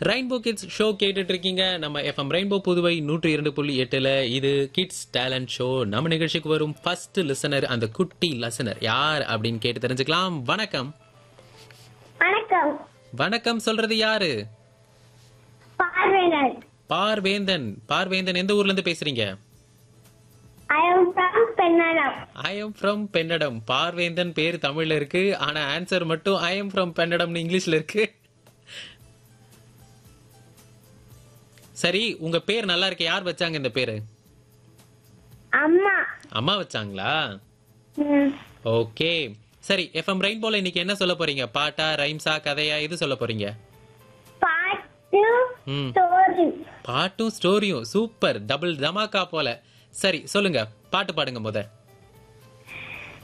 rainbow kids show கேட்டுட்டு இருக்கீங்க நம்ம எஃப்எம் ரெயின்போ புதுவை நூற்றி இரண்டு புள்ளி எட்டுல இது கிட்ஸ் டேலண்ட் ஷோ நம்ம நிகழ்ச்சிக்கு வரும் ஃபர்ஸ்ட் லிசனர் அந்த குட்டி லிசனர் யார் அப்படின்னு கேட்டு தெரிஞ்சுக்கலாம் வணக்கம் வணக்கம் வணக்கம் சொல்றது யாரு பார்வையர் பார்வேந்தன் பார்வேந்தன் எந்த ஊர்ல இருந்து பேசுறீங்க I am from Pennadam I am from Pennadam Parventhan பேர் தமிழ்ல இருக்கு ஆனா ஆன்சர் மட்டும் ஐ எம் ஃப்ரம் பென்னடம்னு இங்கிலீஷ்ல இருக்கு சரி உங்க பேர் நல்லா இருக்கு யார் வச்சாங்க இந்த பேரு அம்மா அம்மா வச்சாங்களா ம், ஓகே சரி எஃப்எம் ரெயின்போல இன்னைக்கு என்ன சொல்ல போறீங்க பாட்டா ரைம்ஸா கதையா எது சொல்ல போறீங்க பாட்டு ம் ஸ்டோரி பாட்டும் ஸ்டோரியும் சூப்பர் டபுள் தமாக்கா போல சரி சொல்லுங்க பாட்டு பாடுங்க முத